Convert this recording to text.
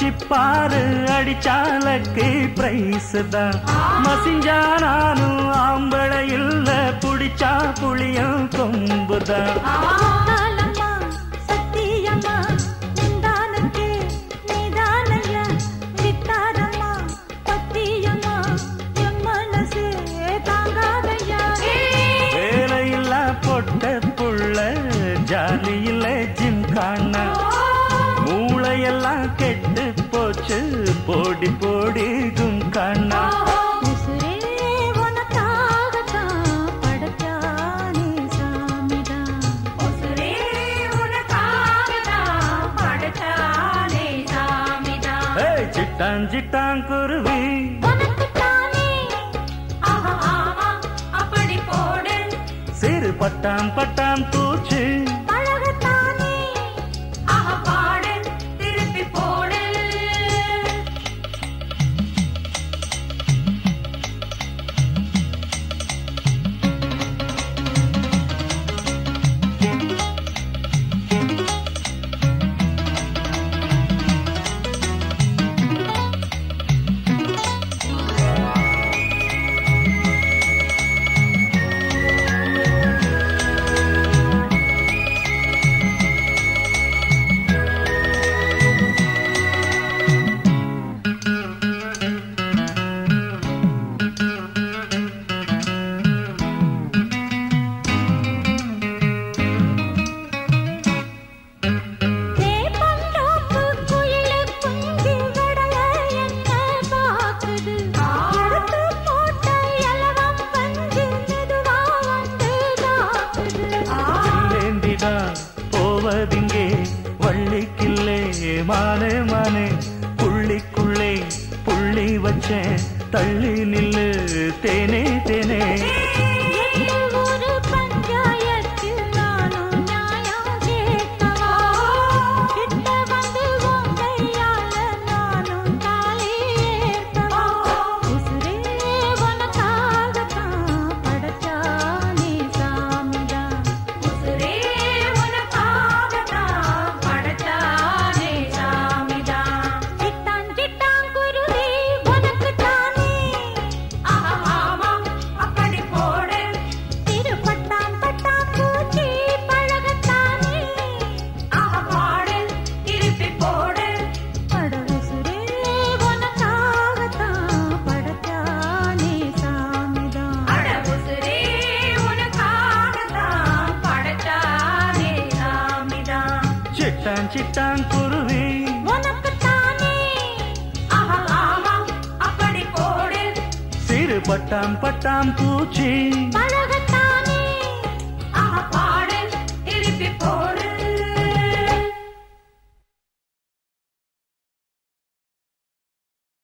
மச்சி பாரு அடிச்சாலக்கு பிரைஸ் தான் மசிஞ்சா நானும் ஆம்பளை இல்ல புடிச்சா புளியும் கொம்புதான் காலம்மா சத்தியம்மா நின்றானுக்கே நீதானையா வித்தாரம்மா பத்தியம்மா என் மனசே தாங்காதையா வேலையில்லா பொட்ட புள்ள ஜாலியில ஜிம் காண மூளையெல்லாம் கெட்டு போச்சு போடி போடி கும் காணா உசுரே உனக்காகத்தான் படைச்சானே சாமிதான் உசுரே உனக்காகத்தான் படைச்சானே சாமிதான் ஏய், சிட்டான் சிட்டான் குருவி உனக்குத்தானே ஆஹா ஆமா அப்படி போடு சிறு பட்டாம் பட்டாம் பூச்சி பழகத்தானே ஆஹா பாடு திருப்பி போடு தேப்பந்தோப்பு குயிலு குஞ்சு கடல என்ன பாக்குது எடுத்து போட்ட இலவம் பஞ்சு மெதுவா வந்து தாக்குது இல்லேந்திதான் போவதிங்கே வள்ளிக்கில்லே மானே மானே புள்ளிக்குள்ளே புள்ளி வச்சேன் தள்ளி நில்லு தேனே தேனே எட்டு ஒரு பஞ்சாயத்தில் நானும் நியாயம் கேட்கவா கிட்ட வந்து உன் கையால நானும் தாலி ஏற்கவா உசுரே உனக்காகத்தான் படைச்சானே சாமிதான் உசுரே உனக்காகத்தான் படைச்சானே சாமிதான் சிட்டான் சிட்டான் குருவி உனக்குத்தானே ஆமா அப்படி போடு திருப்பட்டாம் பட்டாம் பூச்சி பழகத்தானே ஆஹா பாடு திருப்பி போடு படகுசுரே உனக்காகத்தான் படைச்சானே சாமிதான் அடகுசுரே உனக்காகத்தான் படைச்சானே சாமிதான் சிட்டான் சிட்டான் குருவி உனக்குத்தானே ஆஹா ஆமா அப்படி போடு சிறு பட்டாம் பட்டாம் பூச்சி பழகத்தானே ஆஹா பாடு திருப்பி போடு